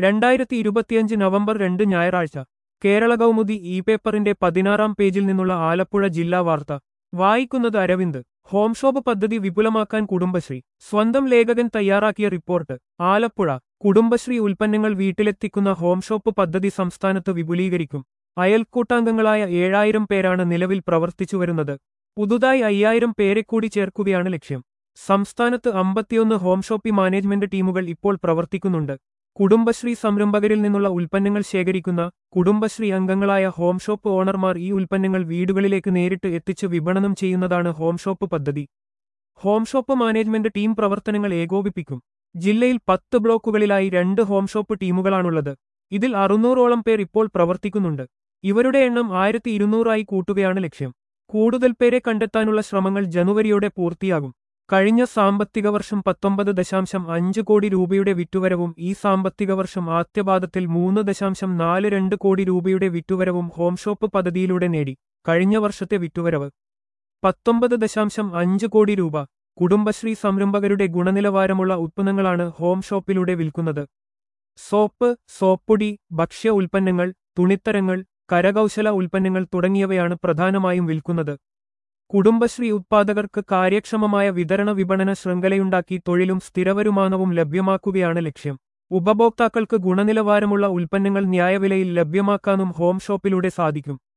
രണ്ടായിരത്തി ഇരുപത്തിയഞ്ച് നവംബർ രണ്ട് ഞായറാഴ്ച കേരള കൗമുദി ഇ പേപ്പറിന്റെ പതിനാറാം പേജിൽ നിന്നുള്ള ആലപ്പുഴ ജില്ലാ വാർത്ത വായിക്കുന്നത് അരവിന്ദ് ഹോം ഷോപ്പ് പദ്ധതി വിപുലമാക്കാൻ കുടുംബശ്രീ സ്വന്തം ലേഖകൻ തയ്യാറാക്കിയ റിപ്പോർട്ട് ആലപ്പുഴ കുടുംബശ്രീ ഉൽപ്പന്നങ്ങൾ വീട്ടിലെത്തിക്കുന്ന ഹോം ഷോപ്പ് പദ്ധതി സംസ്ഥാനത്ത് വിപുലീകരിക്കും അയൽക്കൂട്ടാംഗങ്ങളായ ഏഴായിരം പേരാണ് നിലവിൽ പ്രവർത്തിച്ചുവരുന്നത് പുതുതായി അയ്യായിരം പേരെ കൂടി ചേർക്കുകയാണ് ലക്ഷ്യം സംസ്ഥാനത്ത് അമ്പത്തിയൊന്ന് ഹോം ഷോപ്പി മാനേജ്മെന്റ് ടീമുകൾ ഇപ്പോൾ പ്രവർത്തിക്കുന്നുണ്ട് കുടുംബശ്രീ സംരംഭകരിൽ നിന്നുള്ള ഉൽപ്പന്നങ്ങൾ ശേഖരിക്കുന്ന കുടുംബശ്രീ അംഗങ്ങളായ ഹോം ഷോപ്പ് ഓണർമാർ ഈ ഉൽപ്പന്നങ്ങൾ വീടുകളിലേക്ക് നേരിട്ട് എത്തിച്ച് വിപണനം ചെയ്യുന്നതാണ് ഹോം ഷോപ്പ് പദ്ധതി ഹോം ഷോപ്പ് മാനേജ്മെന്റ് ടീം പ്രവർത്തനങ്ങൾ ഏകോപിപ്പിക്കും ജില്ലയിൽ പത്ത് ബ്ലോക്കുകളിലായി രണ്ട് ഹോം ഷോപ്പ് ടീമുകളാണുള്ളത് ഇതിൽ അറുന്നൂറോളം പേർ ഇപ്പോൾ പ്രവർത്തിക്കുന്നുണ്ട് ഇവരുടെ എണ്ണം ആയിരത്തി ഇരുന്നൂറായി കൂട്ടുകയാണ് ലക്ഷ്യം കൂടുതൽ പേരെ കണ്ടെത്താനുള്ള ശ്രമങ്ങൾ ജനുവരിയോടെ പൂർത്തിയാകും കഴിഞ്ഞ സാമ്പത്തിക വർഷം പത്തൊമ്പത് ദശാംശം അഞ്ച് കോടി രൂപയുടെ വിറ്റുവരവും ഈ സാമ്പത്തിക വർഷം ആദ്യപാദത്തിൽ മൂന്ന് ദശാംശം നാല് രണ്ട് കോടി രൂപയുടെ വിറ്റുവരവും ഹോം ഷോപ്പ് പദ്ധതിയിലൂടെ നേടി കഴിഞ്ഞ വർഷത്തെ വിറ്റുവരവ് പത്തൊമ്പത് ദശാംശം അഞ്ച് കോടി രൂപ കുടുംബശ്രീ സംരംഭകരുടെ ഗുണനിലവാരമുള്ള ഉത്പന്നങ്ങളാണ് ഹോം ഷോപ്പിലൂടെ വിൽക്കുന്നത് സോപ്പ് സോപ്പൊടി ഭക്ഷ്യ ഉൽപ്പന്നങ്ങൾ തുണിത്തരങ്ങൾ കരകൗശല ഉൽപ്പന്നങ്ങൾ തുടങ്ങിയവയാണ് പ്രധാനമായും വിൽക്കുന്നത് കുടുംബശ്രീ ഉത്പാദകർക്ക് കാര്യക്ഷമമായ വിതരണ വിപണന ശൃംഖലയുണ്ടാക്കി തൊഴിലും സ്ഥിരവരുമാനവും ലഭ്യമാക്കുകയാണ് ലക്ഷ്യം ഉപഭോക്താക്കൾക്ക് ഗുണനിലവാരമുള്ള ഉൽപ്പന്നങ്ങൾ ന്യായവിലയിൽ ലഭ്യമാക്കാനും ഹോം ഷോപ്പിലൂടെ സാധിക്കും